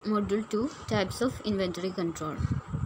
Module 2 Types of Inventory Control.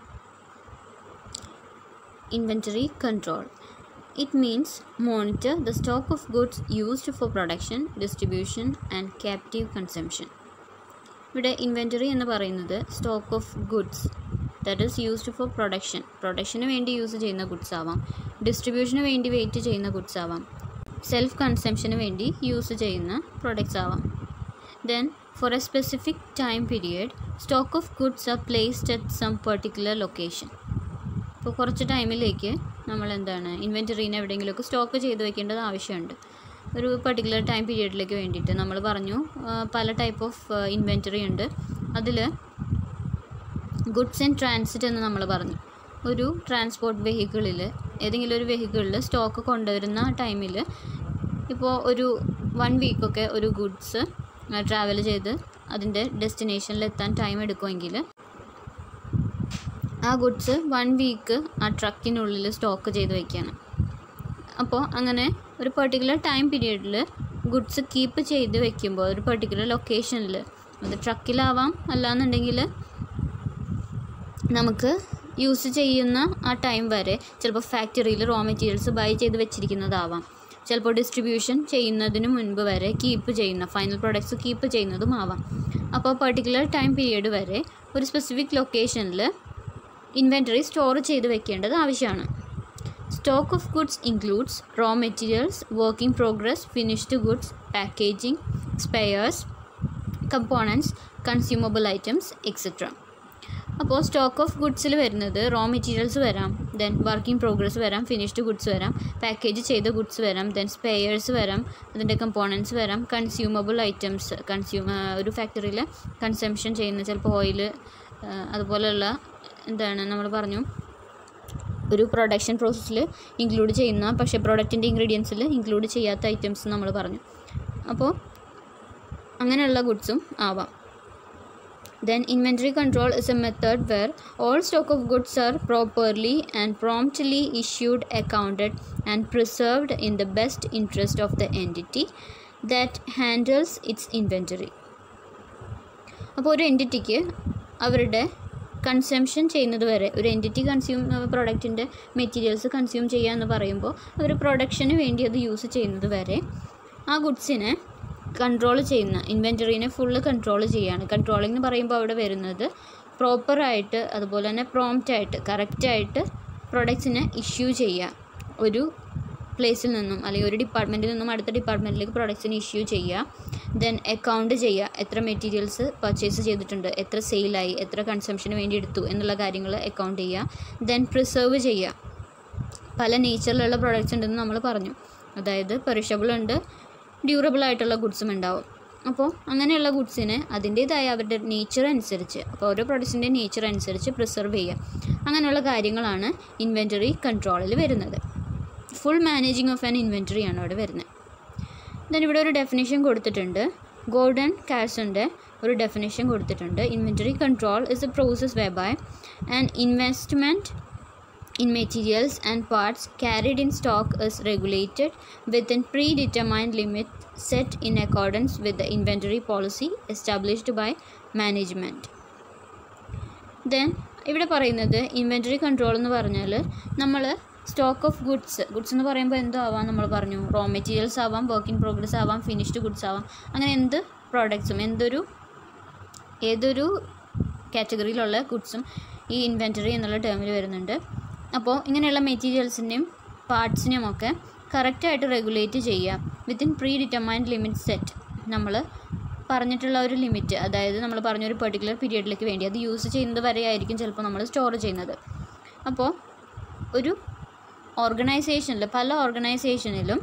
Inventory control. It means monitor the stock of goods used for production, distribution, and captive consumption. ഇവിടെ inventory എന്ന് പറയുന്നത് stock of goods that is used for production പ്രൊഡക്ഷന് വേണ്ടി use ചെയ്യുന്ന goods ആവാം ഡിസ്ട്രിബ്യൂഷന് വേണ്ടി wait ചെയ്യുന്ന ഗുഡ്സ് ആവാം സെൽഫ് കൺസംഷന് വേണ്ടി യൂസ് ചെയ്യുന്ന പ്രൊഡക്ട്സ് ആവാം then for a specific time period stock of goods are placed at some particular location ഇപ്പോൾ കുറച്ച് ടൈമിലേക്ക് നമ്മൾ എന്താണ് ഇൻവെൻറ്ററീനെ എവിടെയെങ്കിലുമൊക്കെ സ്റ്റോക്ക് ചെയ്ത് വെക്കേണ്ടത് ആവശ്യമുണ്ട് ഒരു പർട്ടിക്കുലർ ടൈം പീരിയഡിലേക്ക് വേണ്ടിയിട്ട് നമ്മൾ പറഞ്ഞു ആ, പല ടൈപ്പ് ഓഫ് ഇൻവെൻറ്ററി ഉണ്ട് അതിൽ ഗുഡ്സ് ആൻഡ് ട്രാൻസിറ്റ് എന്ന് നമ്മൾ പറഞ്ഞു ഒരു ട്രാൻസ്പോർട്ട് വെഹിക്കിളിൽ ഏതെങ്കിലും ഒരു വെഹിക്കിളിൽ സ്റ്റോക്ക് കൊണ്ടുവരുന്ന ടൈമിൽ ഇപ്പോൾ ഒരു വൺ വീക്കൊക്കെ ഒരു ഗുഡ്സ് ട്രാവൽ ചെയ്ത് അതിൻ്റെ ഡെസ്റ്റിനേഷനിൽ എത്താൻ ടൈം എടുക്കുമെങ്കിൽ ആ ഗുഡ്സ് വൺ വീക്ക് ആ ട്രക്കിനുള്ളിൽ സ്റ്റോക്ക് ചെയ്ത് വയ്ക്കുകയാണ് അപ്പോൾ അങ്ങനെ ഒരു പെർട്ടിക്കുലർ ടൈം പീരീഡിൽ ഗുഡ്സ് കീപ്പ് ചെയ്ത് വെക്കുമ്പോൾ ഒരു പെർട്ടിക്കുലർ ലൊക്കേഷനിൽ അത് ട്രക്കിലാവാം അല്ലാന്നുണ്ടെങ്കിൽ നമുക്ക് യൂസ് ചെയ്യുന്ന ആ ടൈം വരെ ചിലപ്പോൾ ഫാക്ടറിയിൽ റോ മെറ്റീരിയൽസ് ബൈ ചെയ്ത് വെച്ചിരിക്കുന്നതാവാം ചിലപ്പോൾ ഡിസ്ട്രിബ്യൂഷൻ ചെയ്യുന്നതിന് മുൻപ് വരെ കീപ്പ് ചെയ്യുന്ന ഫൈനൽ പ്രൊഡക്ട്സ് കീപ്പ് ചെയ്യുന്നതും ആവാം അപ്പോൾ പെർട്ടിക്കുലർ ടൈം പീരീഡ് വരെ ഒരു സ്പെസിഫിക് ലൊക്കേഷനിൽ ഇൻവെൻറ്ററി സ്റ്റോർ ചെയ്ത് വെക്കേണ്ടത് ആവശ്യമാണ് stock of goods includes raw materials working progress finished goods packaging spares components consumable items etcetera അപ്പോൾ സ്റ്റോക്ക് ഓഫ് ഗുഡ്സിൽ വരുന്നത് റോ മെറ്റീരിയൽസ് വരാം ദെൻ വർക്കിംഗ് പ്രോഗ്രസ് വരാം ഫിനിഷ്ഡ് ഗുഡ്സ് വരാം പാക്കേജ് ചെയ്ത ഗുഡ്സ് വരാം ദെൻ സ്പെയേഴ്സ് വരാം അതിൻ്റെ കമ്പോണൻസ് വരാം കൺസ്യൂമബിൾ ഐറ്റംസ് കൺസ്യൂമ ഒരു ഫാക്ടറിയിൽ കൺസംഷൻ ചെയ്യുന്ന ചിലപ്പോൾ ഓയിൽ അതുപോലെയുള്ള എന്താണ് നമ്മൾ പറഞ്ഞു ഒരു പ്രൊഡക്ഷൻ പ്രോസസ്സിൽ ഇൻക്ലൂഡ് ചെയ്യുന്ന പക്ഷേ പ്രൊഡക്റ്റിൻ്റെ ഇൻഗ്രീഡിയൻസിൽ ഇൻക്ലൂഡ് ചെയ്യാത്ത ഐറ്റംസ് നമ്മൾ പറഞ്ഞു അപ്പോൾ അങ്ങനെയുള്ള ഗുഡ്സും ആവാം Then inventory control is a method where all stock of goods are properly and promptly issued, accounted, and preserved in the best interest of the entity that handles its inventory. അപ്പോൾ ഒരു എൻറ്റിറ്റിക്ക് അവരുടെ consumption ചെയ്യുന്നത് വരെ ഒരു entity consume പ്രൊഡക്റ്റിൻ്റെ materials consume ചെയ്യുക എന്ന് പറയുമ്പോൾ അവർ പ്രൊഡക്ഷന് വേണ്ടി അത് യൂസ് ചെയ്യുന്നത് വരെ ആ ഗുഡ്സിനെ കൺട്രോൾ ചെയ്യുന്ന ഇൻവെൻറ്ററീനെ ഫുള്ള് കൺട്രോൾ ചെയ്യുകയാണ് കൺട്രോളിംഗ് എന്ന് പറയുമ്പോൾ അവിടെ വരുന്നത് പ്രോപ്പറായിട്ട് അതുപോലെ തന്നെ പ്രോംപ്റ്റായിട്ട് കറക്റ്റായിട്ട് പ്രൊഡക്ട്സിനെ ഇഷ്യൂ ചെയ്യുക ഒരു പ്ലേസിൽ നിന്നും അല്ലെങ്കിൽ ഒരു ഡിപ്പാർട്ട്മെൻറ്റിൽ നിന്നും അടുത്ത ഡിപ്പാർട്ട്മെൻറ്റിലേക്ക് പ്രൊഡക്ട്സിന് ഇഷ്യൂ ചെയ്യുക ദെൻ അക്കൗണ്ട് ചെയ്യുക എത്ര മെറ്റീരിയൽസ് പർച്ചേസ് ചെയ്തിട്ടുണ്ട് എത്ര സെയിലായി എത്ര കൺസംഷന് വേണ്ടി എടുത്തു എന്നുള്ള കാര്യങ്ങൾ അക്കൗണ്ട് ചെയ്യുക ദെൻ പ്രിസർവ് ചെയ്യുക പല നേച്ചറിലുള്ള പ്രോഡക്റ്റ്സ് ഉണ്ടെന്ന് നമ്മൾ പറഞ്ഞു അതായത് പെറിഷബിൾ ഉണ്ട് ഡ്യൂറബിൾ ആയിട്ടുള്ള ഗുഡ്സും ഉണ്ടാവും അപ്പോൾ അങ്ങനെയുള്ള ഗുഡ്സിനെ അതിൻ്റേതായ അവരുടെ നേച്ചർ അനുസരിച്ച് അപ്പോൾ ഓരോ പ്രൊഡക്ട്സിൻ്റെ നേച്ചർ അനുസരിച്ച് പ്രിസർവ് ചെയ്യുക അങ്ങനെയുള്ള കാര്യങ്ങളാണ് ഇൻവെൻറ്ററി കൺട്രോളിൽ വരുന്നത് full managing of an inventory ആണ് അവിടെ വരുന്നത് ദെൻ ഇവിടെ ഒരു ഡെഫിനേഷൻ കൊടുത്തിട്ടുണ്ട് ഗോൾഡൻ കാഴ്സൻ്റെ ഒരു ഡെഫിനേഷൻ കൊടുത്തിട്ടുണ്ട് inventory control is a process whereby and investment in materials and parts carried in stock is regulated within predetermined limit set in accordance with the inventory policy established by management. Then ഇവിടെ പറയുന്നത് inventory control എന്ന് പറഞ്ഞാൽ നമ്മൾ stock of goods goods എന്ന് പറയുമ്പോൾ എന്തോ ആവാം നമ്മൾ പറഞ്ഞു റോ മെറ്റീരിയൽസ് ആവാം വർക്ക് ഇൻ പ്രോഗ്രസ് ആവാം ഫിനിഷ്ഡ് ഗുഡ്സ് ആവാം അങ്ങനെ എന്ത് പ്രോഡക്ട്സും എന്തൊരു ഏതൊരു കാറ്റഗറിയിലുള്ള ഗുഡ്സും ഈ ഇൻവെൻറ്ററി എന്നുള്ള ടേമിൽ വരുന്നുണ്ട് അപ്പോൾ ഇങ്ങനെയുള്ള മെറ്റീരിയൽസിൻ്റെയും പാർട്സിനെയും ഒക്കെ കറക്റ്റായിട്ട് റെഗുലേറ്റ് ചെയ്യുക within predetermined limit set നമ്മൾ പറഞ്ഞിട്ടുള്ള ഒരു ലിമിറ്റ് അതായത് നമ്മൾ പറഞ്ഞ ഒരു പെർട്ടിക്കുലർ പീരീഡിലേക്ക് വേണ്ടി അത് യൂസ് ചെയ്യുന്നത് വരെ ആയിരിക്കും ചിലപ്പോൾ നമ്മൾ സ്റ്റോർ ചെയ്യുന്നത് അപ്പോൾ ഒരു ഓർഗനൈസേഷനിൽ പല ഓർഗനൈസേഷനിലും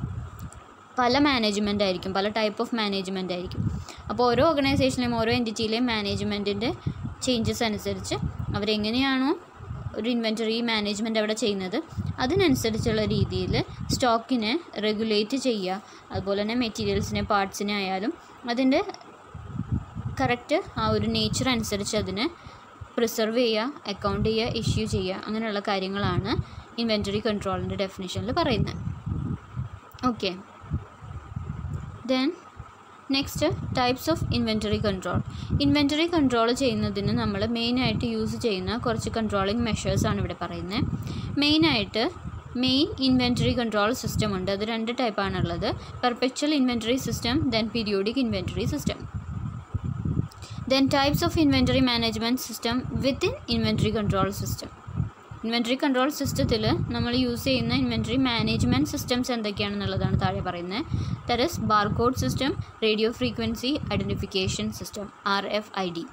പല മാനേജ്മെൻ്റ് ആയിരിക്കും പല ടൈപ്പ് ഓഫ് മാനേജ്മെൻ്റ് ആയിരിക്കും അപ്പോൾ ഓരോ ഓർഗനൈസേഷനിലെയും ഓരോ എൻറ്റിറ്റിയിലെയും മാനേജ്മെൻറ്റിൻ്റെ ചേഞ്ചസ് അനുസരിച്ച് അവരെങ്ങനെയാണോ ഒരു ഇൻവെൻറ്ററി മാനേജ്മെൻറ്റ് അവിടെ ചെയ്യുന്നത് അതിനനുസരിച്ചുള്ള രീതിയിൽ സ്റ്റോക്കിനെ റെഗുലേറ്റ് ചെയ്യുക അതുപോലെ തന്നെ മെറ്റീരിയൽസിനെ പാർട്സിനെ ആയാലും അതിൻ്റെ കറക്റ്റ് ആ ഒരു നേച്ചർ അനുസരിച്ച് അതിനെ പ്രിസർവ് ചെയ്യുക അക്കൗണ്ട് ചെയ്യുക ഇഷ്യൂ ചെയ്യുക അങ്ങനെയുള്ള കാര്യങ്ങളാണ് ഇൻവെൻറ്ററി കൺട്രോളിൻ്റെ ഡെഫിനേഷനിൽ പറയുന്നത് okay then next types of inventory control inventory control ചെയ്യുന്നതിന് നമ്മൾ മെയിനായിട്ട് യൂസ് ചെയ്യുന്ന കുറച്ച് കൺട്രോളിങ് മെഷേഴ്സാണ് ഇവിടെ പറയുന്നത് മെയിനായിട്ട് മെയിൻ ഇൻവെൻറ്ററി കൺട്രോൾ സിസ്റ്റം ഉണ്ട് അത് രണ്ട് ടൈപ്പാണുള്ളത് perpetual inventory system then periodic inventory system then types of inventory management system within inventory control system inventory control സിസ്റ്റത്തിൽ നമ്മൾ യൂസ് ചെയ്യുന്ന ഇൻവെൻറ്ററി മാനേജ്മെൻറ്റ് സിസ്റ്റംസ് എന്തൊക്കെയാണെന്നുള്ളതാണ് താഴെ പറയുന്നത് that is barcode system radio frequency identification system R F I D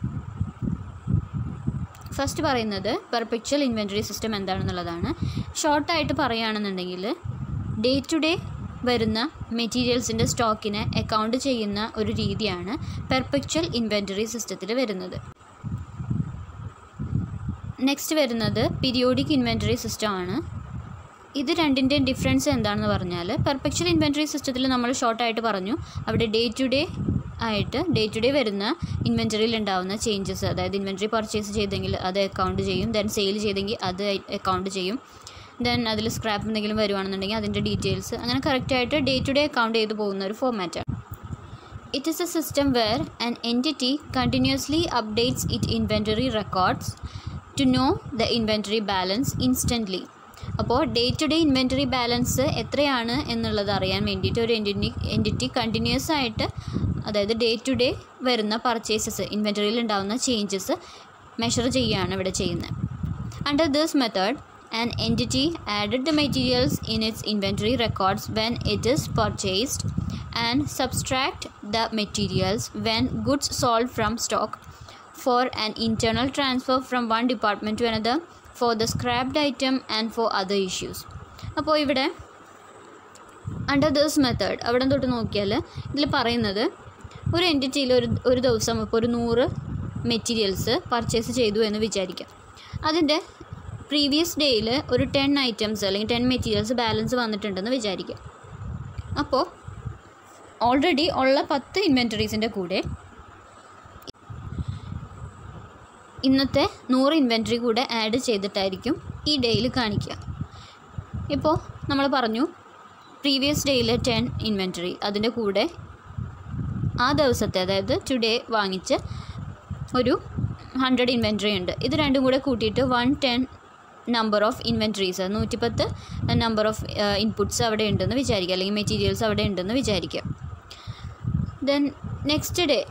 first പറയുന്നത് perpetual inventory system എന്താണെന്നുള്ളതാണ് ഷോർട്ടായിട്ട് പറയുകയാണെന്നുണ്ടെങ്കിൽ ഡേ ടു ഡേ വരുന്ന മെറ്റീരിയൽസിൻ്റെ സ്റ്റോക്കിനെ അക്കൗണ്ട് ചെയ്യുന്ന ഒരു രീതിയാണ് പെർപെക്ച്വൽ ഇൻവെൻറ്ററി സിസ്റ്റത്തിൽ വരുന്നത് നെക്സ്റ്റ് വരുന്നത് പീരിയോഡിക് ഇൻവെൻറ്ററി സിസ്റ്റം ആണ് ഇത് രണ്ടിൻ്റെയും ഡിഫറൻസ് എന്താണെന്ന് പറഞ്ഞാൽ പെർപെക്ച്വൽ ഇൻവെൻറ്ററി സിസ്റ്റത്തിൽ നമ്മൾ ഷോർട്ടായിട്ട് പറഞ്ഞു അവിടെ ഡേ ടു ഡേ ആയിട്ട് ഡേ ടു ഡേ വരുന്ന ഇൻവെൻറ്ററിയിൽ ഉണ്ടാവുന്ന ചേഞ്ചസ് അതായത് ഇൻവെൻറ്ററി പർച്ചേസ് ചെയ്തെങ്കിൽ അത് അക്കൗണ്ട് ചെയ്യും ദെൻ സെയിൽ ചെയ്തെങ്കിൽ അത് അക്കൗണ്ട് ചെയ്യും ദെൻ അതിൽ സ്ക്രാപ്പ് എന്തെങ്കിലും വരുവാണെന്നുണ്ടെങ്കിൽ അതിൻ്റെ ഡീറ്റെയിൽസ് അങ്ങനെ കറക്റ്റായിട്ട് ഡേ ടു ഡേ അക്കൗണ്ട് ചെയ്ത് പോകുന്ന ഒരു ഫോമാറ്റാണ് It is a system where an entity continuously updates its inventory records to know the inventory balance instantly. അപ്പോൾ day to day inventory balance എത്രയാണ് എന്നുള്ളത് അറിയാൻ വേണ്ടിയിട്ട് ഒരു എൻറ്റിറ്റി എൻറ്റിറ്റി കണ്ടിന്യൂസ് ആയിട്ട് അതായത് ഡേ ടു ഡേ വരുന്ന പർച്ചേസസ് ഇൻവെൻറ്ററിയിൽ ഉണ്ടാകുന്ന ചേഞ്ചസ് മെഷർ ചെയ്യുകയാണ് ഇവിടെ ചെയ്യുന്നത് under this method an entity added the materials in its inventory records when it is purchased and subtract the materials when goods sold from stock for an internal transfer from one department to another for the scrapped item and for other issues അപ്പോൾ ഇവിടെ under this method അവിടെ തൊട്ട് നോക്കിയാൽ ഇതിൽ പറയുന്നത് ഒരു എൻറ്റിറ്റിയിൽ ഒരു ഒരു ദിവസം ഇപ്പോൾ ഒരു നൂറ് മെറ്റീരിയൽസ് പർച്ചേസ് ചെയ്തു എന്ന് വിചാരിക്കാം അതിൻ്റെ പ്രീവിയസ് ഡേയിൽ ഒരു ടെൻ ഐറ്റംസ് അല്ലെങ്കിൽ ടെൻ മെറ്റീരിയൽസ് ബാലൻസ് വന്നിട്ടുണ്ടെന്ന് വിചാരിക്കാം അപ്പോൾ ഓൾറെഡി ഉള്ള പത്ത് ഇൻവെൻറ്ററീസിൻ്റെ കൂടെ ഇന്നത്തെ നൂറ് ഇൻവെൻറ്ററി കൂടെ ആഡ് ചെയ്തിട്ടായിരിക്കും ഈ ഡേയിൽ കാണിക്കുക ഇപ്പോൾ നമ്മൾ പറഞ്ഞു പ്രീവിയസ് ഡേയിലെ ടെൻ ഇൻവെൻറ്ററി അതിൻ്റെ കൂടെ ആ ദിവസത്തെ അതായത് ടുഡേ വാങ്ങിച്ച് ഒരു ഹൺഡ്രഡ് ഇൻവെൻറ്ററി ഉണ്ട് ഇത് രണ്ടും കൂടെ കൂട്ടിയിട്ട് one ten number of inventories നൂറ്റിപ്പത്ത് നമ്പർ ഓഫ് ഇൻപുട്സ് അവിടെ ഉണ്ടെന്ന് വിചാരിക്കുക അല്ലെങ്കിൽ മെറ്റീരിയൽസ് അവിടെ ഉണ്ടെന്ന് വിചാരിക്കുക ദെൻ നെക്സ്റ്റ് ഡേ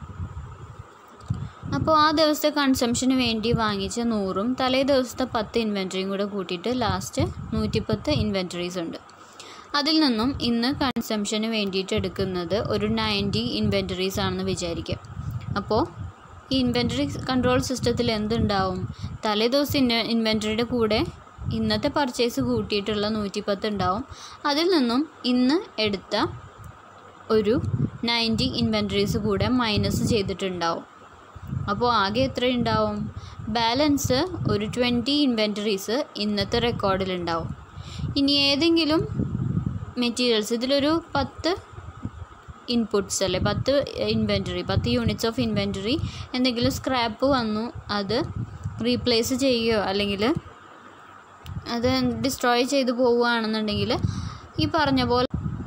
അപ്പോൾ ആ ദിവസത്തെ കൺസംഷന് വേണ്ടി വാങ്ങിച്ച നൂറും തലേ ദിവസത്തെ പത്ത് ഇൻവെൻറ്ററിയും കൂടെ കൂട്ടിയിട്ട് ലാസ്റ്റ് നൂറ്റിപ്പത്ത് ഇൻവെൻറ്ററീസ് ഉണ്ട് അതിൽ നിന്നും ഇന്ന് കൺസംഷന് വേണ്ടിയിട്ട് എടുക്കുന്നത് ഒരു നയൻറ്റി ഇൻവെൻറ്ററീസ് ആണെന്ന് വിചാരിക്കുക അപ്പോൾ ഈ ഇൻവെൻറ്ററി കൺട്രോൾ സിസ്റ്റത്തിൽ എന്തുണ്ടാവും തലേ ദിവസം ഇന്ന ഇൻവെൻറ്ററിയുടെ കൂടെ ഇന്നത്തെ പർച്ചേസ് കൂട്ടിയിട്ടുള്ള നൂറ്റിപ്പത്ത് ഉണ്ടാവും അതിൽ നിന്നും ഇന്ന് എടുത്ത ഒരു നയൻറ്റി ഇൻവെൻറ്ററീസ് കൂടെ മൈനസ് ചെയ്തിട്ടുണ്ടാവും അപ്പോൾ ആകെ എത്ര ഉണ്ടാവും ബാലൻസ് ഒരു ട്വൻറ്റി ഇൻവെൻറ്ററീസ് ഇന്നത്തെ റെക്കോർഡിലുണ്ടാവും ഇനി ഏതെങ്കിലും മെറ്റീരിയൽസ് ഇതിലൊരു പത്ത് ഇൻപുട്സ് അല്ലേ പത്ത് ഇൻവെൻറ്ററി പത്ത് യൂണിറ്റ്സ് ഓഫ് ഇൻവെൻറ്ററി എന്തെങ്കിലും സ്ക്രാപ്പ് വന്നു അത് റീപ്ലേസ് ചെയ്യുകയോ അല്ലെങ്കിൽ അത് ഡിസ്ട്രോയ് ചെയ്ത് പോവുകയാണെന്നുണ്ടെങ്കിൽ ഈ പറഞ്ഞ പോലെ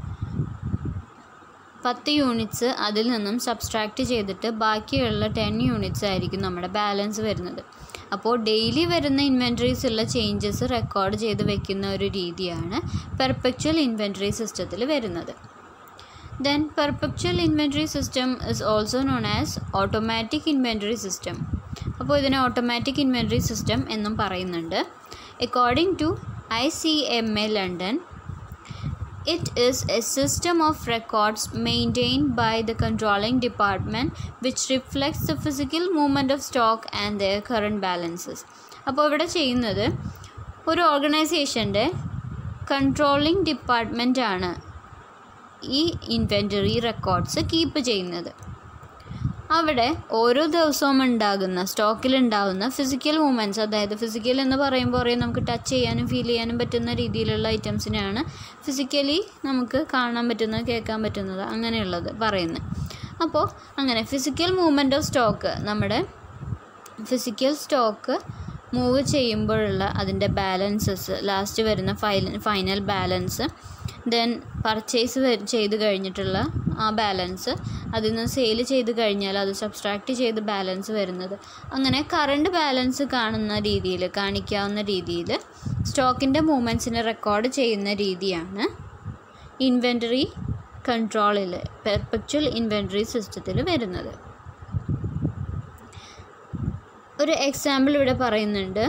പത്ത് യൂണിറ്റ്സ് അതിൽ നിന്നും സബ്സ്ട്രാക്റ്റ് ചെയ്തിട്ട് ബാക്കിയുള്ള ടെൻ യൂണിറ്റ്സ് ആയിരിക്കും നമ്മുടെ ബാലൻസ് വരുന്നത് അപ്പോൾ ഡെയിലി വരുന്ന ഇൻവെൻറ്ററീസ് ഉള്ള ചേഞ്ചസ് റെക്കോർഡ് ചെയ്ത് വെക്കുന്ന ഒരു രീതിയാണ് പെർപെക്ച്വൽ ഇൻവെൻറ്ററി സിസ്റ്റത്തിൽ വരുന്നത് then perpetual inventory system is also known as automatic inventory system അപ്പോൾ ഇതിനെ ഓട്ടോമാറ്റിക് ഇൻവെൻറ്ററി സിസ്റ്റം എന്നും പറയുന്നുണ്ട് according to I C M A London It is a system of records maintained by the controlling department which reflects the physical movement of stock and their current balances. അപ്പോൾ ഇവിടെ ചെയ്യുന്നത് ഒരു ഓർഗനൈസേഷൻ്റെ controlling department ആണ് ഈ inventory records keep ചെയ്യുന്നത് അവിടെ ഓരോ ദിവസവും ഉണ്ടാകുന്ന സ്റ്റോക്കിൽ ഉണ്ടാകുന്ന ഫിസിക്കൽ മൂവ്മെൻറ്റ്സ് അതായത് ഫിസിക്കൽ എന്ന് പറയുമ്പോൾ അറിയാം നമുക്ക് ടച്ച് ചെയ്യാനും ഫീൽ ചെയ്യാനും പറ്റുന്ന രീതിയിലുള്ള ഐറ്റംസിനെയാണ് ഫിസിക്കലി നമുക്ക് കാണാൻ പറ്റുന്നത് കേൾക്കാൻ പറ്റുന്നത് അങ്ങനെയുള്ളത് പറയുന്നത് അപ്പോൾ അങ്ങനെ ഫിസിക്കൽ മൂവ്മെൻറ്റ് ഓഫ് സ്റ്റോക്ക് നമ്മുടെ ഫിസിക്കൽ സ്റ്റോക്ക് മൂവ് ചെയ്യുമ്പോഴുള്ള അതിൻ്റെ ബാലൻസസ് ലാസ്റ്റ് വരുന്ന ഫൈൽ ഫൈനൽ ബാലൻസ് ദെൻ പർച്ചേസ് ചെയ്ത് കഴിഞ്ഞിട്ടുള്ള ആ ബാലൻസ് അതിൽ നിന്ന് സെയിൽ ചെയ്ത് കഴിഞ്ഞാൽ അത് സബ്സ്ട്രാക്റ്റ് ചെയ്ത് ബാലൻസ് വരുന്നത് അങ്ങനെ കറണ്ട് ബാലൻസ് കാണുന്ന രീതിയിൽ കാണിക്കാവുന്ന രീതിയിൽ സ്റ്റോക്കിൻ്റെ മൂവ്മെൻറ്റ്സിനെ റെക്കോർഡ് ചെയ്യുന്ന രീതിയാണ് ഇൻവെൻറ്ററി കൺട്രോളിൽ പെർപ്പച്വൽ ഇൻവെൻറ്ററി സിസ്റ്റത്തിൽ വരുന്നത് ഒരു എക്സാമ്പിൾ ഇവിടെ പറയുന്നുണ്ട്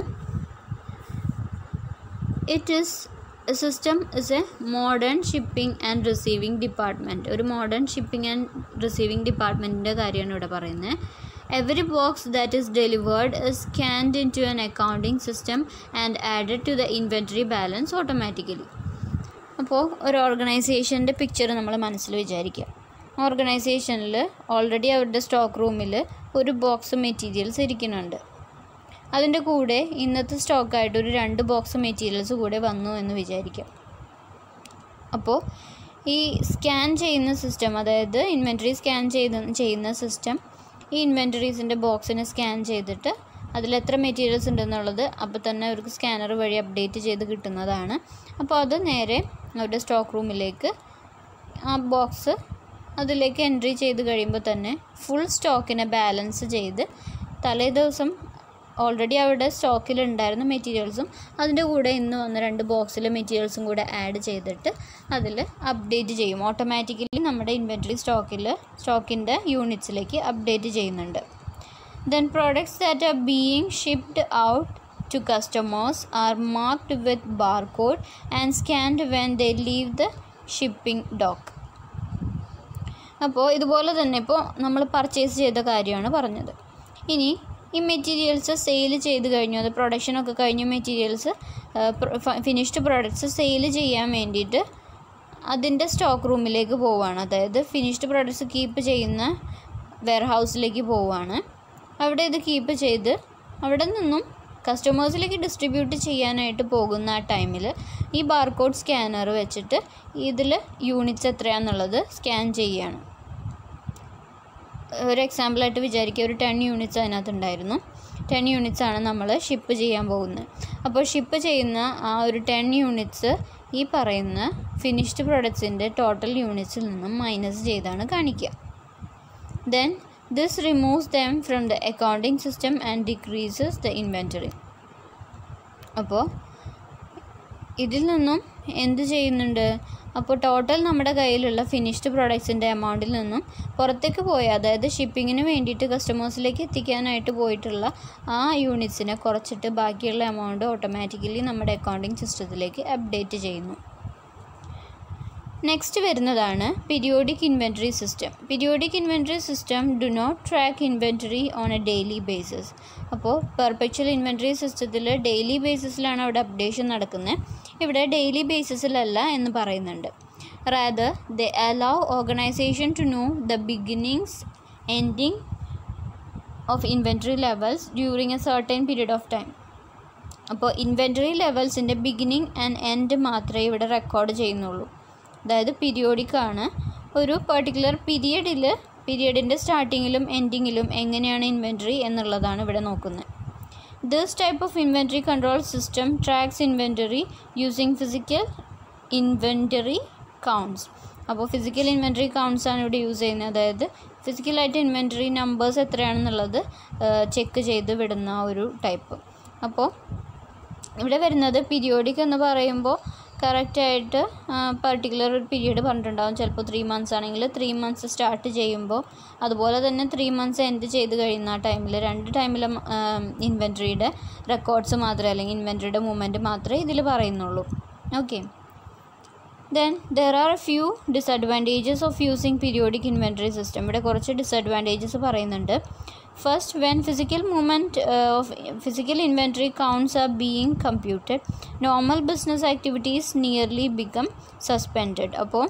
it is a system is a modern shipping and receiving department ഒരു മോഡേൺ ഷിപ്പിംഗ് ആൻഡ് റിസീവിംഗ് ഡിപ്പാർട്ട്മെൻറ്റിൻ്റെ കാര്യമാണ് ഇവിടെ പറയുന്നത് every box that is delivered is scanned in to an accounting system and added to the inventory balance automatically അപ്പോൾ ഒരു ഓർഗനൈസേഷൻ്റെ picture നമ്മൾ മനസ്സിൽ വിചാരിക്കുക ഓർഗനൈസേഷനിൽ ഓൾറെഡി അവരുടെ സ്റ്റോക്ക് റൂമിൽ ഒരു ബോക്സ് മെറ്റീരിയൽസ് ഇരിക്കുന്നുണ്ട് അതിൻ്റെ കൂടെ ഇന്നത്തെ സ്റ്റോക്കായിട്ട് ഒരു രണ്ട് ബോക്സ് മെറ്റീരിയൽസ് കൂടെ വന്നു എന്ന് വിചാരിക്കാം അപ്പോൾ ഈ സ്കാൻ ചെയ്യുന്ന സിസ്റ്റം അതായത് ഇൻവെൻറ്ററി സ്കാൻ ചെയ്ത് ചെയ്യുന്ന സിസ്റ്റം ഈ ഇൻവെൻറ്ററീസിൻ്റെ ബോക്സിനെ സ്കാൻ ചെയ്തിട്ട് അതിൽ എത്ര മെറ്റീരിയൽസ് ഉണ്ടെന്നുള്ളത് അപ്പോൾ തന്നെ അവർക്ക് സ്കാനർ വഴി അപ്ഡേറ്റ് ചെയ്ത് കിട്ടുന്നതാണ് അപ്പോൾ അത് നേരെ അവരുടെ സ്റ്റോക്ക് റൂമിലേക്ക് ആ ബോക്സ് അതിലേക്ക് എൻട്രി ചെയ്ത് കഴിയുമ്പോൾ തന്നെ ഫുൾ സ്റ്റോക്കിനെ ബാലൻസ് ചെയ്ത് തലേ ദിവസം ഓൾറെഡി അവിടെ സ്റ്റോക്കിൽ ഉണ്ടായിരുന്ന മെറ്റീരിയൽസും അതിൻ്റെ കൂടെ ഇന്ന് വന്ന രണ്ട് ബോക്സിലെ മെറ്റീരിയൽസും കൂടെ ആഡ് ചെയ്തിട്ട് അതിൽ അപ്ഡേറ്റ് ചെയ്യും ഓട്ടോമാറ്റിക്കലി നമ്മുടെ ഇൻവെൻറ്ററി സ്റ്റോക്കിൽ സ്റ്റോക്കിൻ്റെ യൂണിറ്റ്സിലേക്ക് അപ്ഡേറ്റ് ചെയ്യുന്നുണ്ട് then products that are being shipped out to customers are marked with barcode and scanned when they leave the shipping dock അപ്പോൾ ഇതുപോലെ തന്നെ ഇപ്പോൾ നമ്മൾ പർച്ചേസ് ചെയ്ത കാര്യമാണ് പറഞ്ഞത് ഇനി ഈ മെറ്റീരിയൽസ് സെയിൽ ചെയ്ത് കഴിഞ്ഞു അത് പ്രൊഡക്ഷനൊക്കെ കഴിഞ്ഞ മെറ്റീരിയൽസ് ഫിനിഷ്ഡ് പ്രോഡക്റ്റ്സ് സെയിൽ ചെയ്യാൻ വേണ്ടിയിട്ട് അതിൻ്റെ സ്റ്റോക്ക് റൂമിലേക്ക് പോവുകയാണ് അതായത് ഫിനിഷ്ഡ് പ്രോഡക്റ്റ്സ് കീപ്പ് ചെയ്യുന്ന വെയർഹൗസിലേക്ക് പോവുകയാണ് അവിടെ ഇത് കീപ്പ് ചെയ്ത് അവിടെ നിന്നും കസ്റ്റമേഴ്സിലേക്ക് ഡിസ്ട്രിബ്യൂട്ട് ചെയ്യാനായിട്ട് പോകുന്ന ആ ടൈമിൽ ഈ ബാർകോഡ് സ്കാനർ വെച്ചിട്ട് ഇതിൽ യൂണിറ്റ്സ് എത്രയാണെന്നുള്ളത് സ്കാൻ ചെയ്യുകയാണ് ഒരു എക്സാമ്പിളായിട്ട് വിചാരിക്കുക ഒരു ടെൻ യൂണിറ്റ്സ് അതിനകത്ത് ഉണ്ടായിരുന്നു ടെൻ യൂണിറ്റ്സ് ആണ് നമ്മൾ ഷിപ്പ് ചെയ്യാൻ പോകുന്നത് അപ്പോൾ ഷിപ്പ് ചെയ്യുന്ന ആ ഒരു ടെൻ യൂണിറ്റ്സ് ഈ പറയുന്ന ഫിനിഷ്ഡ് പ്രൊഡക്ട്സിൻ്റെ ടോട്ടൽ യൂണിറ്റ്സിൽ നിന്നും മൈനസ് ചെയ്താണ് കാണിക്കുക then this removes them from the accounting system and decreases the inventory അപ്പോൾ ഇതിൽ നിന്നും എന്ത് ചെയ്യുന്നുണ്ട് അപ്പോൾ ടോട്ടൽ നമ്മുടെ കയ്യിലുള്ള ഫിനിഷ്ഡ് പ്രോഡക്ട്സിൻ്റെ എമൗണ്ടിൽ നിന്നും പുറത്തേക്ക് പോയ അതായത് ഷിപ്പിങ്ങിന് വേണ്ടിയിട്ട് കസ്റ്റമേഴ്സിലേക്ക് എത്തിക്കാനായിട്ട് പോയിട്ടുള്ള ആ യൂണിറ്റ്സിനെ കുറച്ചിട്ട് ബാക്കിയുള്ള എമൗണ്ട് ഓട്ടോമാറ്റിക്കലി നമ്മുടെ അക്കൗണ്ടിങ് സിസ്റ്റത്തിലേക്ക് അപ്ഡേറ്റ് ചെയ്യുന്നു നെക്സ്റ്റ് വരുന്നതാണ് periodic inventory system periodic inventory system do not track inventory on a daily basis അപ്പോൾ പെർപ്പച്വൽ ഇൻവെൻറ്ററി സിസ്റ്റത്തിൽ ഡെയിലി ബേസിസിലാണ് അവിടെ അപ്ഡേഷൻ നടക്കുന്നത് ഇവിടെ ഡെയിലി ബേസിസിലല്ല എന്ന് പറയുന്നുണ്ട് rather the allow organization to know the beginnings ending of inventory levels during a certain period of time അപ്പോൾ ഇൻവെൻറ്ററി ലെവൽസിൻ്റെ ബിഗിനിങ് ആൻഡ് എൻഡ് മാത്രമേ ഇവിടെ റെക്കോർഡ് ചെയ്യുന്നുള്ളൂ അതായത് പീരിയോഡിക് ആണ് ഒരു പെർട്ടിക്കുലർ പീരിയഡിൽ പീരിയഡിൻ്റെ സ്റ്റാർട്ടിങ്ങിലും എൻഡിങ്ങിലും എങ്ങനെയാണ് ഇൻവെൻറ്ററി എന്നുള്ളതാണ് ഇവിടെ നോക്കുന്നത് this type of inventory control system tracks inventory using physical inventory counts അപ്പോൾ ഫിസിക്കൽ ഇൻവെൻറ്ററി കൗണ്ട്സ് ആണ് ഇവിടെ യൂസ് ചെയ്യുന്നത് അതായത് ഫിസിക്കലായിട്ട് ഇൻവെൻറ്ററി നമ്പേഴ്സ് എത്രയാണെന്നുള്ളത് ചെക്ക് ചെയ്ത് വിടുന്ന ഒരു ടൈപ്പ് അപ്പോൾ ഇവിടെ വരുന്നത് പീരിയോഡിക് എന്ന് പറയുമ്പോൾ കറക്റ്റായിട്ട് പർട്ടിക്കുലർ ഒരു പീരീഡ് പറഞ്ഞിട്ടുണ്ടാകും ചിലപ്പോൾ ത്രീ മന്ത്സ് ആണെങ്കിൽ ത്രീ മന്ത്സ് സ്റ്റാർട്ട് ചെയ്യുമ്പോൾ അതുപോലെ തന്നെ ത്രീ മന്ത്സ് എൻഡ് ചെയ്ത് കഴിയുന്ന ആ ടൈമിൽ രണ്ട് ടൈമിലും ഇൻവെൻറ്ററിയുടെ റെക്കോർഡ്സ് മാത്രമേ അല്ലെങ്കിൽ ഇൻവെൻറ്ററിയുടെ മൂവ്മെൻറ്റ് മാത്രമേ ഇതിൽ പറയുന്നുള്ളൂ okay then there are few disadvantages of using periodic inventory system ഇവിടെ കുറച്ച് ഡിസഡ്വാൻറ്റേജസ് പറയുന്നുണ്ട് first when physical movement of physical inventory counts are being computed normal business activities nearly become suspended അപ്പോൾ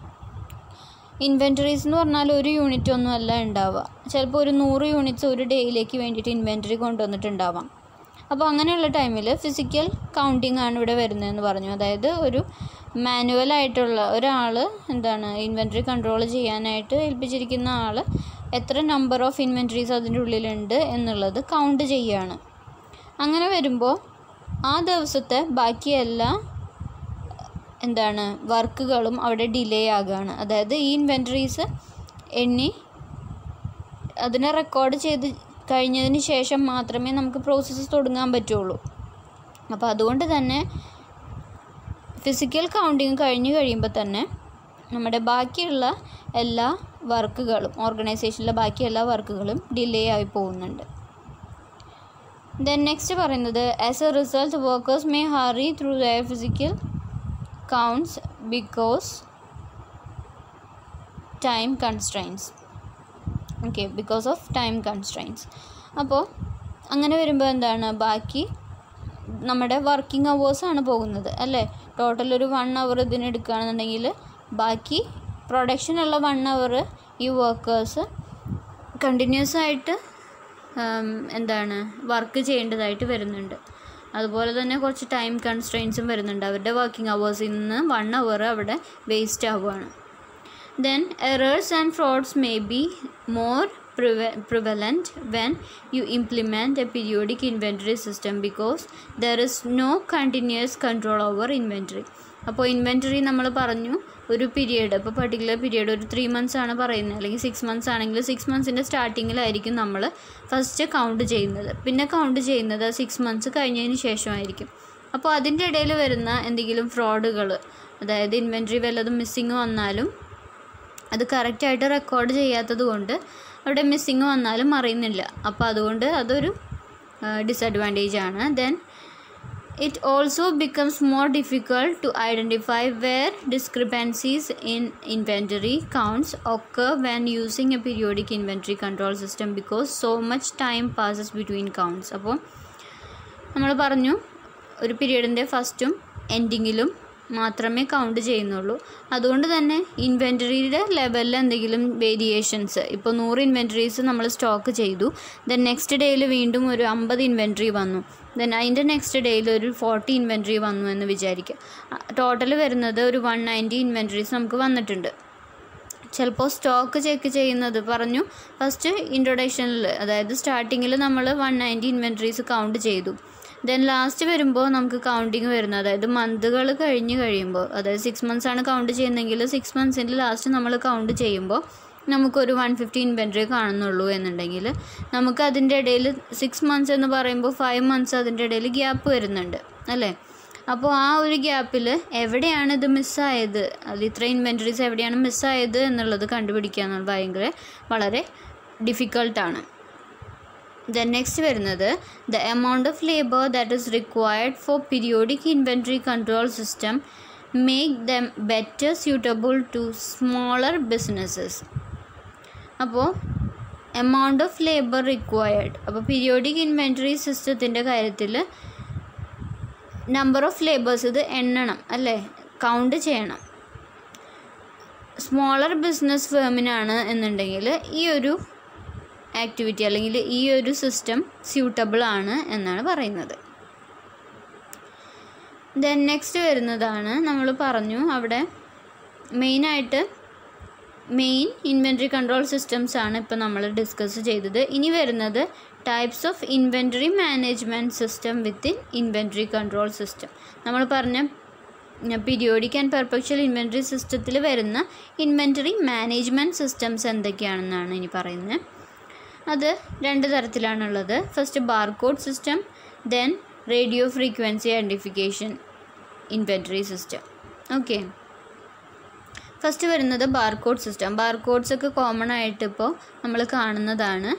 inventories എന്ന് പറഞ്ഞാൽ ഒരു യൂണിറ്റ് ഒന്നും അല്ല ഉണ്ടാവുക ചിലപ്പോൾ ഒരു നൂറ് യൂണിറ്റ്സ് ഒരു ഡേയിലേക്ക് വേണ്ടിയിട്ട് ഇൻവെൻറ്ററി കൊണ്ടുവന്നിട്ടുണ്ടാവാം അപ്പോൾ അങ്ങനെയുള്ള ടൈമിൽ ഫിസിക്കൽ കൗണ്ടിങ് ആണ് ഇവിടെ വരുന്നതെന്ന് പറഞ്ഞു അതായത് ഒരു മാനുവൽ ആയിട്ടുള്ള ഒരാൾ എന്താണ് ഇൻവെൻറ്ററി കൺട്രോൾ ചെയ്യാനായിട്ട് ഏൽപ്പിച്ചിരിക്കുന്ന ആൾ എത്ര നമ്പർ ഓഫ് ഇൻവെൻറ്ററീസ് അതിൻ്റെ ഉള്ളിലുണ്ട് എന്നുള്ളത് കൗണ്ട് ചെയ്യുകയാണ് അങ്ങനെ വരുമ്പോൾ ആ ദിവസത്തെ ബാക്കി എല്ലാ എന്താണ് വർക്കുകളും അവിടെ ഡിലേ ആകുകയാണ് അതായത് ഈ ഇൻവെൻറ്ററീസ് എണ്ണി അതിനെ റെക്കോർഡ് ചെയ്ത് കഴിഞ്ഞതിന് ശേഷം മാത്രമേ നമുക്ക് പ്രോസസ്സ് തുടങ്ങാൻ പറ്റുള്ളൂ അപ്പോൾ അതുകൊണ്ട് തന്നെ ഫിസിക്കൽ കൗണ്ടിങ് കഴിഞ്ഞ് കഴിയുമ്പോൾ തന്നെ നമ്മുടെ ബാക്കിയുള്ള എല്ലാ വർക്കുകളും ഓർഗനൈസേഷനിലെ ബാക്കി എല്ലാ വർക്കുകളും ഡിലേ ആയി പോകുന്നുണ്ട് ദെൻ നെക്സ്റ്റ് പറയുന്നത് as a result workers may hurry through their physical counts because time constraints okay because of time constraints അപ്പോൾ അങ്ങനെ വരുമ്പോൾ എന്താണ് ബാക്കി നമ്മുടെ വർക്കിംഗ് അവേഴ്സാണ് പോകുന്നത് അല്ലേ ടോട്ടൽ ഒരു വൺ അവർ ഇതിന് എടുക്കുകയാണെന്നുണ്ടെങ്കിൽ ബാക്കി പ്രൊഡക്ഷനുള്ള വൺ അവർ ഈ വർക്കേഴ്സ് കണ്ടിന്യൂസ് ആയിട്ട് എന്താണ് വർക്ക് ചെയ്യേണ്ടതായിട്ട് വരുന്നുണ്ട് അതുപോലെ തന്നെ കുറച്ച് ടൈം കൺസ്ട്രെയിൻസും വരുന്നുണ്ട് അവരുടെ വർക്കിംഗ് അവേഴ്സിൽ നിന്ന് വൺ അവർ അവിടെ വേസ്റ്റ് ആവുകയാണ് then errors and frauds may be more preve- prevalent when you implement a periodic inventory system because there is no continuous control over inventory അപ്പോൾ ഇൻവെൻറ്ററി നമ്മൾ പറഞ്ഞു ഒരു പീരിയഡ് ഇപ്പോൾ പർട്ടിക്കുലർ പീരിയഡ് ഒരു three months ആണ് പറയുന്നത് അല്ലെങ്കിൽ സിക്സ് മന്ത്സ് ആണെങ്കിൽ സിക്സ് മന്ത്സിൻ്റെ സ്റ്റാർട്ടിങ്ങിലായിരിക്കും നമ്മൾ ഫസ്റ്റ് കൗണ്ട് ചെയ്യുന്നത് പിന്നെ കൗണ്ട് ചെയ്യുന്നത് സിക്സ് മന്ത്സ് കഴിഞ്ഞതിന് ശേഷമായിരിക്കും അപ്പോൾ അതിൻ്റെ ഇടയിൽ വരുന്ന എന്തെങ്കിലും ഫ്രോഡുകൾ അതായത് ഇൻവെൻറ്ററി വല്ലതും മിസ്സിങ് വന്നാലും അത് കറക്റ്റായിട്ട് റെക്കോർഡ് ചെയ്യാത്തത് കൊണ്ട് അവിടെ മിസ്സിങ് വന്നാലും അറിയുന്നില്ല അപ്പോൾ അതുകൊണ്ട് അതൊരു ഡിസഡ്വാൻറ്റേജ് ആണ് then it also becomes more difficult to identify where discrepancies in inventory counts ഒക്കെ when using a periodic inventory control system because so much time passes between counts അപ്പോൾ നമ്മൾ പറഞ്ഞു ഒരു പീരീഡിൻ്റെ ഫസ്റ്റും എൻഡിങ്ങിലും മാത്രമേ കൗണ്ട് ചെയ്യുന്നുള്ളൂ അതുകൊണ്ട് തന്നെ ഇൻവെൻറ്ററിയുടെ ലെവലിൽ എന്തെങ്കിലും വേരിയേഷൻസ് ഇപ്പോൾ നൂറ് ഇൻവെൻറ്ററീസ് നമ്മൾ സ്റ്റോക്ക് ചെയ്തു ദെൻ നെക്സ്റ്റ് ഡേയിൽ വീണ്ടും ഒരു അമ്പത് ഇൻവെൻറ്ററി വന്നു ദെൻ അതിൻ്റെ നെക്സ്റ്റ് ഡേയിൽ ഒരു ഫോർട്ടി ഇൻവെൻറ്ററി വന്നു എന്ന് വിചാരിക്കുക ടോട്ടൽ വരുന്നത് ഒരു വൺ നയൻറ്റി ഇൻവെൻറ്ററീസ് നമുക്ക് വന്നിട്ടുണ്ട് ചിലപ്പോൾ സ്റ്റോക്ക് ചെക്ക് ചെയ്യുന്നത് പറഞ്ഞു ഫസ്റ്റ് ഇൻട്രൊഡക്ഷനിൽ അതായത് സ്റ്റാർട്ടിങ്ങിൽ നമ്മൾ വൺ നയൻറ്റി ഇൻവെൻറ്ററീസ് കൗണ്ട് ചെയ്തു ദെൻ ലാസ്റ്റ് വരുമ്പോൾ നമുക്ക് കൗണ്ടിങ് വരുന്നത് അതായത് മന്തുകൾ കഴിഞ്ഞ് കഴിയുമ്പോൾ അതായത് സിക്സ് മന്ത്സ് ആണ് കൗണ്ട് ചെയ്യുന്നതെങ്കിൽ സിക്സ് മന്ത്സിൻ്റെ ലാസ്റ്റ് നമ്മൾ കൗണ്ട് ചെയ്യുമ്പോൾ നമുക്കൊരു വൺ ഫിഫ്റ്റി ഇൻവെൻറ്ററി കാണുന്നുള്ളൂ എന്നുണ്ടെങ്കിൽ നമുക്ക് അതിൻ്റെ ഇടയിൽ സിക്സ് മന്ത്സ് എന്ന് പറയുമ്പോൾ ഫൈവ് മന്ത്സ് അതിൻ്റെ ഇടയിൽ ഗ്യാപ്പ് വരുന്നുണ്ട് അല്ലേ അപ്പോൾ ആ ഒരു ഗ്യാപ്പിൽ എവിടെയാണ് ഇത് മിസ്സായത് അത് ഇത്ര ഇൻവെൻറ്ററീസ് എവിടെയാണ് മിസ്സായത് എന്നുള്ളത് കണ്ടുപിടിക്കുക എന്നുള്ളത് ഭയങ്കര വളരെ ഡിഫിക്കൾട്ടാണ് ദെൻ നെക്സ്റ്റ് വരുന്നത് the amount of labour that is required for periodic inventory control system make them better suitable to smaller businesses അപ്പോൾ എമൗണ്ട് ഓഫ് ലേബർ റിക്വയർഡ് അപ്പോൾ പീരിയോഡിക് ഇൻവെൻറ്ററി സിസ്റ്റത്തിൻ്റെ കാര്യത്തിൽ നമ്പർ ഓഫ് ലേബേഴ്സ് ഇത് എണ്ണണം അല്ലേ കൗണ്ട് ചെയ്യണം smaller business ഫേമിനാണ് എന്നുണ്ടെങ്കിൽ ഈ ഒരു ആക്ടിവിറ്റി അല്ലെങ്കിൽ ഈ ഒരു സിസ്റ്റം സ്യൂട്ടബിൾ ആണ് എന്നാണ് പറയുന്നത് ദെൻ നെക്സ്റ്റ് വരുന്നതാണ് നമ്മൾ പറഞ്ഞു അവിടെ മെയിനായിട്ട് മെയിൻ ഇൻവെൻറ്ററി കൺട്രോൾ സിസ്റ്റംസ് ആണ് ഇപ്പോൾ നമ്മൾ ഡിസ്കസ് ചെയ്തത് ഇനി വരുന്നത് types of inventory management system within inventory control system നമ്മൾ പറഞ്ഞ പീരിയോഡിക് ആൻഡ് പെർപ്പക്ച്വൽ ഇൻവെൻറ്ററി സിസ്റ്റത്തിൽ വരുന്ന ഇൻവെൻറ്ററി മാനേജ്മെൻറ്റ് സിസ്റ്റംസ് എന്തൊക്കെയാണെന്നാണ് ഇനി പറയുന്നത് അത് രണ്ട് തരത്തിലാണുള്ളത് first barcode system then radio frequency identification inventory system okay first വരുന്നത് ബാർകോഡ് സിസ്റ്റം ബാർകോഡ്സ് ഒക്കെ കോമൺ ആയിട്ട് ഇപ്പോൾ നമ്മൾ കാണുന്നതാണ്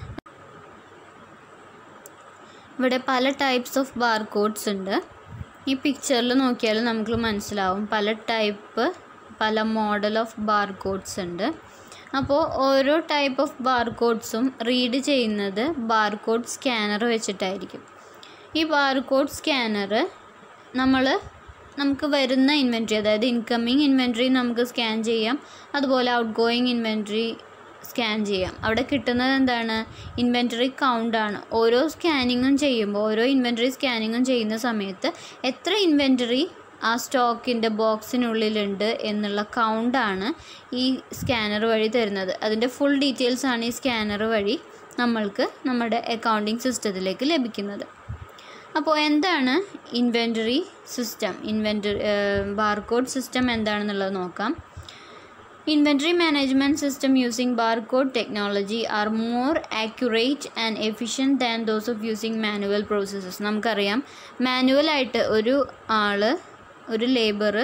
ഇവിടെ പല ടൈപ്സ് ഓഫ് ബാർകോഡ്സ് ഉണ്ട് ഈ പിക്ചറിൽ നോക്കിയാൽ നമുക്ക് മനസ്സിലാവും പല ടൈപ്പ് പല മോഡൽ ഓഫ് ബാർകോഡ്സ് ഉണ്ട് അപ്പോൾ ഓരോ ടൈപ്പ് ഓഫ് ബാർകോഡ്സും റീഡ് ചെയ്യുന്നത് ബാർകോഡ് സ്കാനർ വെച്ചിട്ടായിരിക്കും ഈ ബാർകോഡ് സ്കാനർ നമ്മൾ നമുക്ക് വരുന്ന ഇൻവെൻട്രി അതായത് ഇൻകമ്മിങ് ഇൻവെൻട്രി നമുക്ക് സ്കാൻ ചെയ്യാം അതുപോലെ ഔട്ട് ഗോയിങ് ഇൻവെൻട്രി സ്കാൻ ചെയ്യാം അവിടെ കിട്ടുന്നത് എന്താണ് ഇൻവെൻറ്ററി കൗണ്ടാണ് ഓരോ സ്കാനിങ്ങും ചെയ്യുമ്പോൾ ഓരോ ഇൻവെൻറ്ററി സ്കാനിങ്ങും ചെയ്യുന്ന സമയത്ത് എത്ര ഇൻവെൻറ്ററി ആ സ്റ്റോക്കിൻ്റെ ബോക്സിനുള്ളിലുണ്ട് എന്നുള്ള കൗണ്ടാണ് ഈ സ്കാനർ വഴി തരുന്നത് അതിൻ്റെ ഫുൾ ഡീറ്റെയിൽസ് ആണ് ഈ സ്കാനർ വഴി നമ്മൾക്ക് നമ്മുടെ അക്കൗണ്ടിങ് സിസ്റ്റത്തിലേക്ക് ലഭിക്കുന്നത് അപ്പോൾ എന്താണ് inventory system inventory barcode system എന്താണെന്നുള്ളത് നോക്കാം inventory management system using barcode technology are more accurate and efficient than those of using manual processes നമുക്കറിയാം മാനുവലായിട്ട് ഒരു ആൾ ഒരു ലേബർ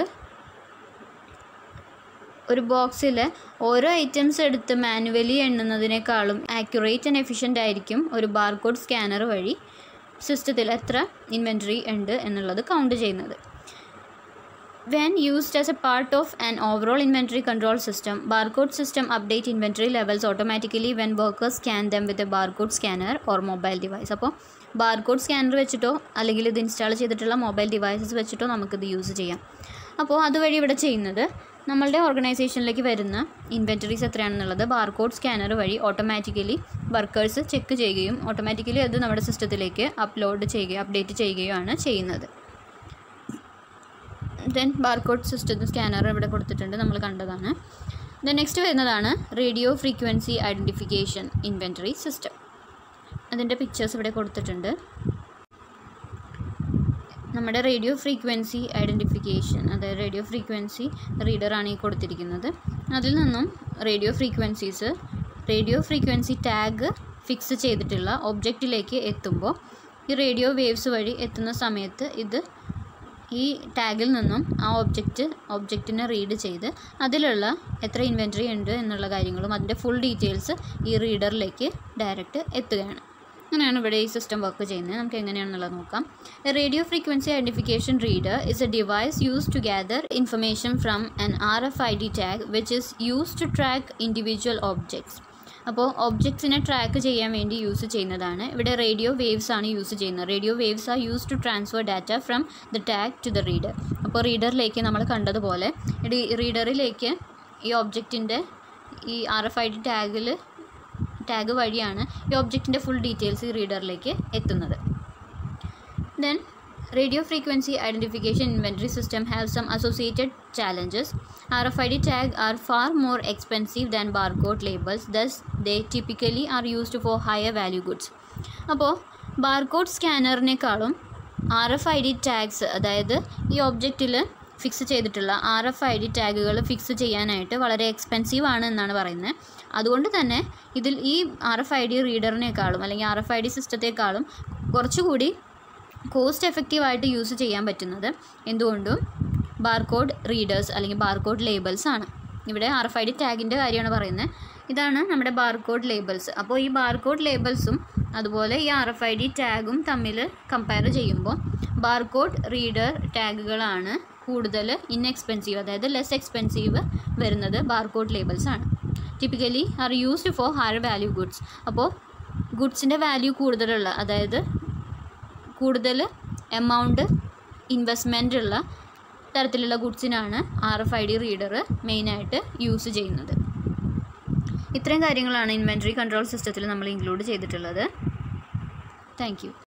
ഒരു ബോക്സിൽ ഓരോ ഐറ്റംസ് എടുത്ത് മാനുവലി എണ്ണുന്നതിനേക്കാളും ആക്യുറേറ്റ് ആൻഡ് എഫിഷ്യൻ്റ് ആയിരിക്കും ഒരു ബാർകോഡ് സ്കാനർ വഴി സിസ്റ്റത്തിൽ എത്ര ഇൻവെൻറ്ററി ഉണ്ട് എന്നുള്ളത് കൗണ്ട് ചെയ്യുന്നത് When used as a part of an overall inventory control system, barcode system update inventory levels automatically when workers scan them with a barcode scanner or mobile device. അപ്പോൾ barcode scanner വെച്ചിട്ടോ അല്ലെങ്കിൽ ഇത് install ചെയ്തിട്ടുള്ള mobile devices വെച്ചിട്ടോ നമുക്കിത് use ചെയ്യാം അപ്പോൾ അതുവഴി ഇവിടെ ചെയ്യുന്നത് നമ്മളുടെ ഓർഗനൈസേഷനിലേക്ക് വരുന്ന ഇൻവെൻറ്ററീസ് എത്രയാണെന്നുള്ളത് ബാർകോഡ് സ്കാനർ വഴി ഓട്ടോമാറ്റിക്കലി വർക്കേഴ്സ് ചെക്ക് ചെയ്യുകയും ഓട്ടോമാറ്റിക്കലി അത് നമ്മുടെ സിസ്റ്റത്തിലേക്ക് അപ്ലോഡ് ചെയ്യുകയോ അപ്ഡേറ്റ് ചെയ്യുകയോ ആണ് ചെയ്യുന്നത് ദെൻ ബാർകോഡ് സിസ്റ്റത്തിന് സ്കാനർ ഇവിടെ കൊടുത്തിട്ടുണ്ട് നമ്മൾ കണ്ടതാണ് ദെൻ നെക്സ്റ്റ് വരുന്നതാണ് radio frequency identification inventory system അതിൻ്റെ പിക്ചേഴ്സ് ഇവിടെ കൊടുത്തിട്ടുണ്ട് നമ്മുടെ റേഡിയോ ഫ്രീക്വൻസി ഐഡൻറ്റിഫിക്കേഷൻ അതായത് റേഡിയോ ഫ്രീക്വൻസി റീഡറാണ് ഈ കൊടുത്തിരിക്കുന്നത് അതിൽ നിന്നും radio frequencies radio frequency tag fix ചെയ്തിട്ടുള്ള ഒബ്ജക്റ്റിലേക്ക് എത്തുമ്പോൾ ഈ റേഡിയോ വേവ്സ് വഴി എത്തുന്ന സമയത്ത് ഇത് ഈ ടാഗിൽ നിന്നും ആ ഒബ്ജക്റ്റ് ഒബ്ജക്റ്റിനെ റീഡ് ചെയ്ത് അതിലുള്ള എത്ര ഇൻവെൻറ്ററി ഉണ്ട് എന്നുള്ള കാര്യങ്ങളും അതിൻ്റെ ഫുൾ ഡീറ്റെയിൽസ് ഈ റീഡറിലേക്ക് ഡയറക്റ്റ് എത്തുകയാണ് അങ്ങനെയാണ് ഇവിടെ ഈ സിസ്റ്റം വർക്ക് ചെയ്യുന്നത് നമുക്ക് എങ്ങനെയാണെന്നുള്ളത് നോക്കാം radio frequency identification reader is a device use to gather information from an R F I D tag which is use to track individual objects അപ്പോൾ ഒബ്ജക്ട്സിനെ ട്രാക്ക് ചെയ്യാൻ വേണ്ടി യൂസ് ചെയ്യുന്നതാണ് ഇവിടെ റേഡിയോ വേവ്സ് ആണ് യൂസ് ചെയ്യുന്നത് radio waves are use to transfer data from the tag to the reader അപ്പോൾ റീഡറിലേക്ക് നമ്മൾ കണ്ടതുപോലെ റീഡറിലേക്ക് ഈ ഒബ്ജക്റ്റിൻ്റെ ഈ ആർ എഫ് ഐ ഡി ടാഗിൽ ടാഗ് വഴിയാണ് ഈ ഒബ്ജക്റ്റിൻ്റെ ഫുൾ ഡീറ്റെയിൽസ് ഈ റീഡറിലേക്ക് എത്തുന്നത് then radio frequency identification inventory system have some associated challenges R F I D tag are far more expensive than barcode labels thus they typically are used for higher value goods അപ്പോൾ barcode സ്കാനറിനേക്കാളും R F I D tags അതായത് ഈ ഒബ്ജക്റ്റിൽ fix ചെയ്തിട്ടുള്ള R F I D ടാഗുകൾ fix ചെയ്യാനായിട്ട് വളരെ expensive ആണ് എന്നാണ് പറയുന്നത് അതുകൊണ്ട് തന്നെ ഇതിൽ ഈ ആർ എഫ് ഐ ഡി റീഡറിനേക്കാളും അല്ലെങ്കിൽ ആർ എഫ് ഐ ഡി സിസ്റ്റത്തെക്കാളും കുറച്ചുകൂടി കോസ്റ്റ് എഫക്റ്റീവായിട്ട് യൂസ് ചെയ്യാൻ പറ്റുന്നത് എന്തുകൊണ്ടും ബാർകോഡ് റീഡേഴ്സ് അല്ലെങ്കിൽ ബാർകോഡ് ലേബിൾസ് ആണ് ഇവിടെ ആർ എഫ് ഐ ഡി ടാഗിൻ്റെ കാര്യമാണ് പറയുന്നത് ഇതാണ് നമ്മുടെ ബാർകോഡ് ലേബിൾസ് അപ്പോൾ ഈ ബാർകോഡ് ലേബിൾസും അതുപോലെ ഈ ആർ എഫ് ഐ ഡി ടാഗും തമ്മിൽ കമ്പയർ ചെയ്യുമ്പോൾ ബാർകോഡ് റീഡർ ടാഗുകളാണ് കൂടുതൽ ഇൻഎക്സ്പെൻസീവ് അതായത് ലെസ് എക്സ്പെൻസീവ് വരുന്നത് ബാർകോഡ് ലേബിൾസ് ആണ് typically are used for higher value goods അപ്പോൾ ഗുഡ്സിൻ്റെ വാല്യൂ കൂടുതലുള്ള അതായത് കൂടുതൽ എമൗണ്ട് ഇൻവെസ്റ്റ്മെൻ്റ് ഉള്ള തരത്തിലുള്ള ഗുഡ്സിനാണ് R F I D reader മെയിനായിട്ട് യൂസ് ചെയ്യുന്നത് ഇത്രയും കാര്യങ്ങളാണ് ഇൻവെൻറ്ററി കൺട്രോൾ സിസ്റ്റത്തിൽ നമ്മൾ ഇൻക്ലൂഡ് ചെയ്തിട്ടുള്ളത് താങ്ക്